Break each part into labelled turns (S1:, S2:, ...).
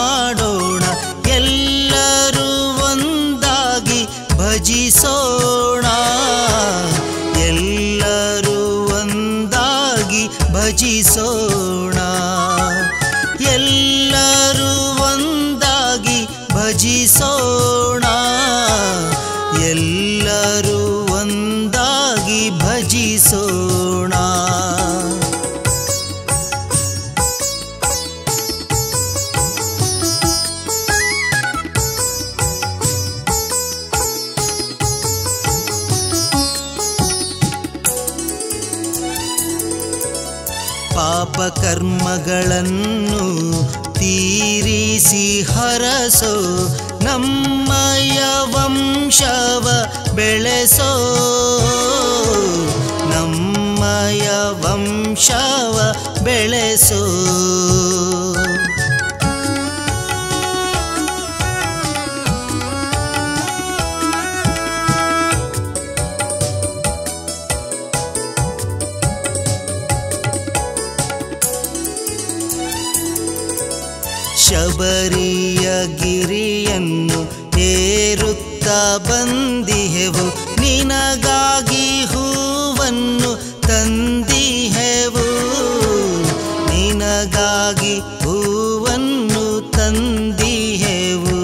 S1: ಮಾಡೋಣ ಎಲ್ಲರೂ ಒಂದಾಗಿ ಭಜಿಸೋಣ ಎಲ್ಲರೂ ಒಂದಾಗಿ ಭಜಿಸೋಣ ಎಲ್ಲರೂ ಒಂದಾಗಿ ಭಜಿಸೋಣ ಎಲ್ಲರೂ ಒಂದಾಗಿ ಭಜಿಸೋಣ ಪಾಪ ಕರ್ಮಗಳನ್ನು ತೀರಿಸಿ ಹರಸೋ ನಮ್ಮಯ ವಂಶವ ಬೆಳೆಸೋ ನಮ್ಮಯ ವಂಶವ ಬೆಳೆಸೋ ಶಬರಿಯ ಗಿರಿಯನ್ನು ಏರುತ್ತಾ ಬಂದಿಹೆವು ನಿನಗಾಗಿ ಹೂವನ್ನು ತಂದಿಹೆವು ನಿನಗಾಗಿ ಹೂವನ್ನು ತಂದಿಹೆವು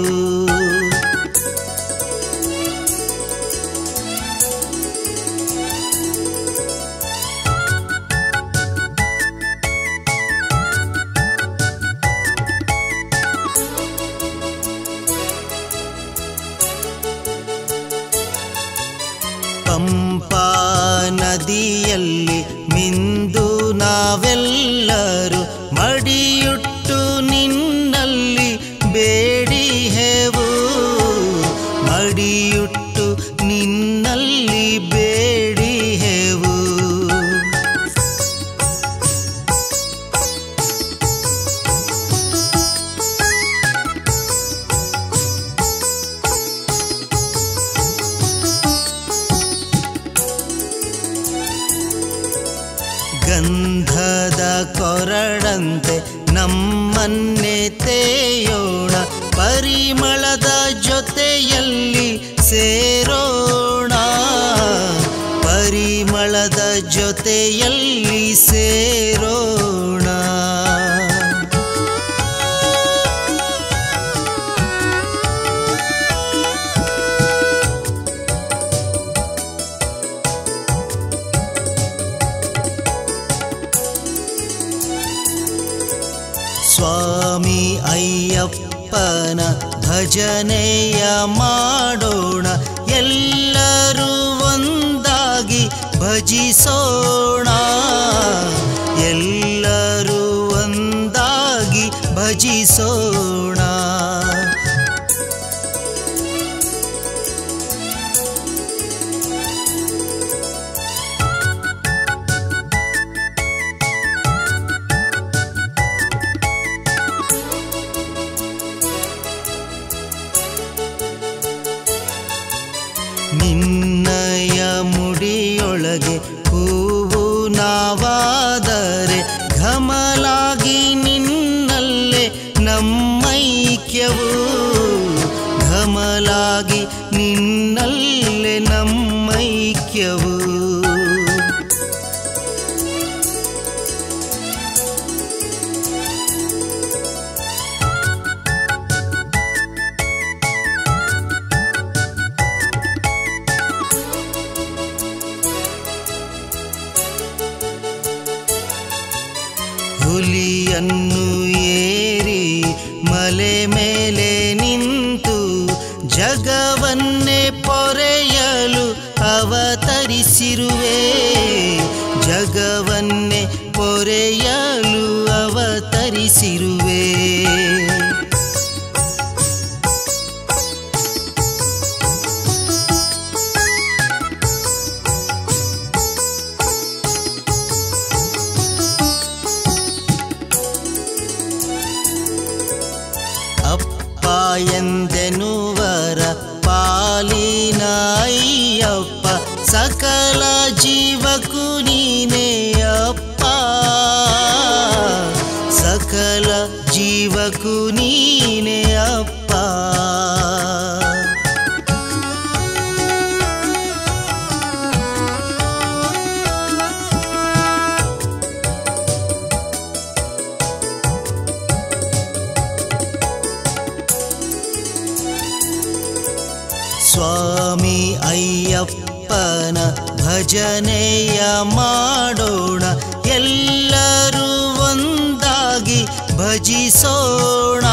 S1: ಪಂಪಾ ನದಿಯಲ್ಲಿ ಮಿಂದು ನಾವೆಲ್ಲರೂ ಮಡಿಯುಟ್ಟು ನಿನ್ನಲ್ಲಿ ಬೇಡಿಹೆವು ಮಡಿಯುಟ್ಟು ನಿನ್ನಲ್ಲಿ ಬೇಡಿಹೆವು ಗಂಧದ ಕೊರಡಂತೆ ನಮ್ಮನ್ನೇ ತೇಯೋಣ ಪರಿಮಳದ ಜೊತೆಯಲ್ಲಿ ಸೇರೋಣ ಪರಿಮಳದ ಜೊತೆಯಲ್ಲಿ ಸೇರೋಣ ಸ್ವಾಮಿ ಅಯ್ಯಪ್ಪನ ಭಜನೆಯ ಮಾಡೋಣ ಎಲ್ಲರೂ ಒಂದಾಗಿ ಭಜಿಸೋಣ ಎಲ್ಲರೂ ಒಂದಾಗಿ ಭಜಿಸೋಣ ನಿನ್ನಯ ಮುಡಿಯೊಳಗೆ ಹೂವು ನಾವಾದರೆ ಘಮಲಾಗಿ ನಿನ್ನಲ್ಲೇ ನಮ್ಮೈಕ್ಯವು ಘಮಲಾಗಿ ನಿನ್ನಲ್ಲೇ ನಮ್ಮೈಕ್ಯವು ಹುಲಿಯನ್ನು ಏರಿ ಮಲೆ ಮೇಲೆ ನಿಂತು ಜಗವನ್ನೇ ಪೊರೆಯಲು ಅವತರಿಸಿರುವೆ ಜಗವನ್ನೇ ಪೊರೆಯಲು ಅವತರಿಸಿರುವೆ ಅಪ್ಪ ಎಂದೆನುವರ ಪಾಲಿನ ಅಯ್ಯಪ್ಪ ಸಕಲ ಜೀವಕ್ಕೂ ನೀನೇ ಅಪ್ಪ ಸಕಲ ಜೀವಕ್ಕೂ ನೀ ನೀನೆ ಅಪ್ಪ ಸ್ವಾಮಿ ಅಯ್ಯಪ್ಪನ ಭಜನೆಯ ಮಾಡೋಣ ಎಲ್ಲರೂ ಒಂದಾಗಿ ಭಜಿಸೋಣ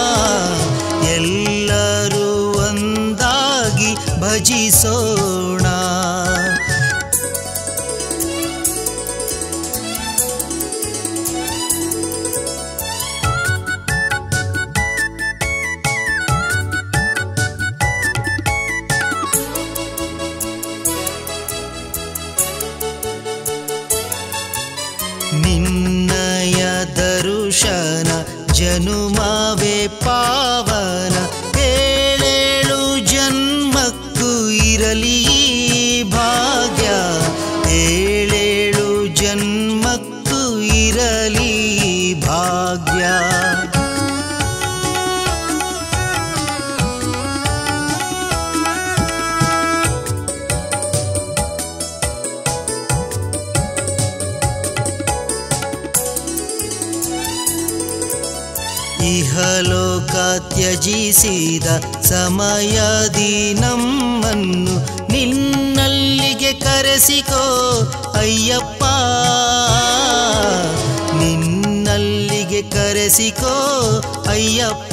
S1: ಎಲ್ಲರೂ ಒಂದಾಗಿ ಭಜಿಸೋಣ ನಿನ್ನಯ ದರುಶನ ಜನುಮವೇ ಪಾವನ ಏಳೇಳು ಜನ್ಮಕ್ಕೂ ಇರಲಿ ಈ ಭಾಗ್ಯ ಏಳೇಳು ಜನ್ಮಕ್ಕೂ ಇರಲಿ ಈ ಭಾಗ್ಯ ಇಹಲೋಕ ತ್ಯಜಿಸಿದ ಸಮಯದಿ ನಮ್ಮನ್ನು ನಿನ್ನಲ್ಲಿಗೆ ಕರೆಸಿಕೋ ಅಯ್ಯಪ್ಪ ನಿನ್ನಲ್ಲಿಗೆ ಕರೆಸಿಕೋ ಅಯ್ಯಪ್ಪ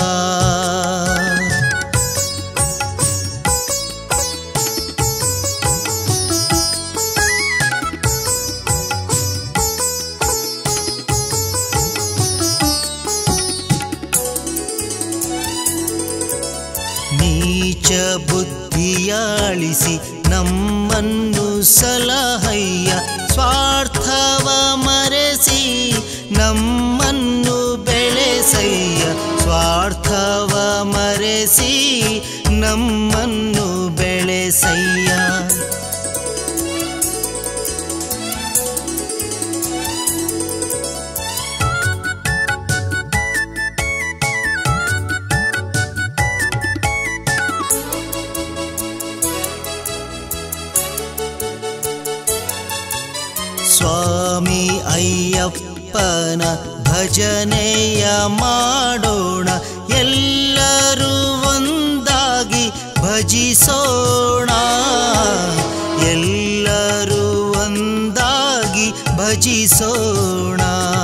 S1: ನೀಚ ಬುದ್ಧಿಯಾಳಿಸಿ ನಮ್ಮನ್ನು ಸಲಹಯ್ಯ ಸ್ವಾರ್ಥವ ಮರೆಸಿ ನಮ್ಮನ್ನು ಬೆಳೆಸಯ್ಯ ಸ್ವಾರ್ಥವ ಮರೆಸಿ ನಮ್ಮನ್ನು ಬೆಳೆಸಯ್ಯ ಸ್ವಾಮಿ ಅಯ್ಯಪ್ಪನ ಭಜನೆಯ ಮಾಡೋಣ ಎಲ್ಲರೂ ಒಂದಾಗಿ ಭಜಿಸೋಣ ಎಲ್ಲರೂ ಒಂದಾಗಿ ಭಜಿಸೋಣ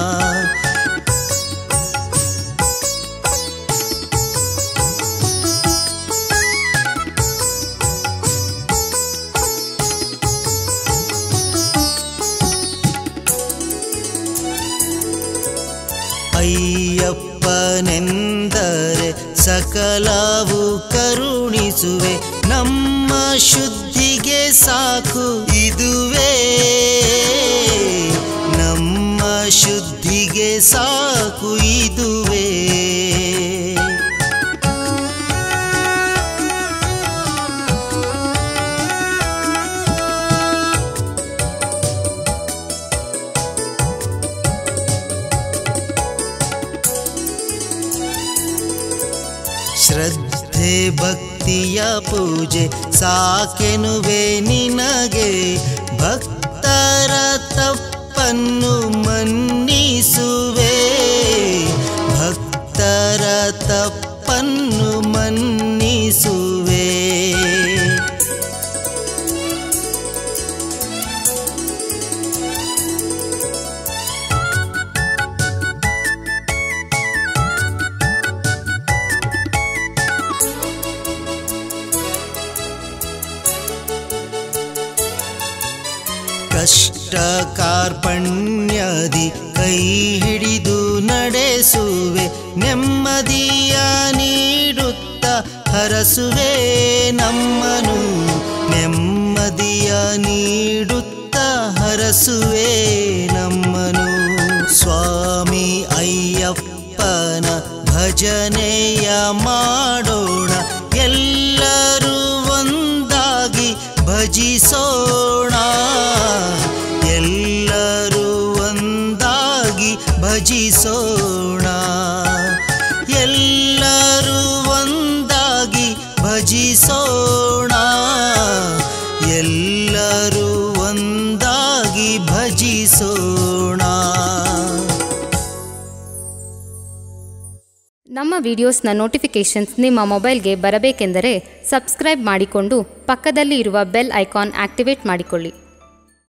S1: ಅಯ್ಯಪ್ಪನೆಂದರೆ ಸಕಲವು ಕರುಣಿಸುವೆ ನಮ್ಮ ಶುದ್ಧಿಗೆ ಸಾಕು ಇದುವೇ ನಮ್ಮ ಶುದ್ಧಿಗೆ ಸಾಕು ಇದುವೇ ಶ್ರದ್ಧೆ ಭಕ್ತಿಯ ಪೂಜೆ ಸಾಕೆನುವೆ ನಿನಗೆ ಭಕ್ತರ ತಪ್ಪನ್ನು ಮನ್ನಿಸುವೆ ಭಕ್ತರ ತಪ್ಪನ್ನು ಮನ್ನಿಸುವೆ ಕಷ್ಟ ಕಾರ್ಪಣ್ಯದಿ ಕೈ ಹಿಡಿದು ನಡೆಸುವೆ ನೆಮ್ಮದಿಯ ನೀಡುತ್ತ ಹರಸುವೆ ನಮ್ಮನು ನೆಮ್ಮದಿಯ ನೀಡುತ್ತ ಹರಸುವೆ ನಮ್ಮನು ಸ್ವಾಮಿ ಅಯ್ಯಪ್ಪನ ಭಜನೆಯ ಮಾಡೋಣ ಎಲ್ಲರೂ ಒಂದಾಗಿ ಭಜಿಸೋಣ ಎಲ್ಲರೂ ಒಂದಾಗಿ ಭಜಿಸೋಣ ಎಲ್ಲರೂ ಒಂದಾಗಿ ಭಜಿಸೋಣ ಎಲ್ಲರೂ ಒಂದಾಗಿ ಭಜಿಸೋಣ
S2: ನಮ್ಮ ವಿಡಿಯೋಸ್ನ ನೋಟಿಫಿಕೇಷನ್ಸ್ ನಿಮ್ಮ ಮೊಬೈಲ್ಗೆ ಬರಬೇಕೆಂದರೆ ಸಬ್ಸ್ಕ್ರೈಬ್ ಮಾಡಿಕೊಂಡು ಪಕ್ಕದಲ್ಲಿ ಇರುವ ಬೆಲ್ ಐಕಾನ್ ಆಕ್ಟಿವೇಟ್ ಮಾಡಿಕೊಳ್ಳಿ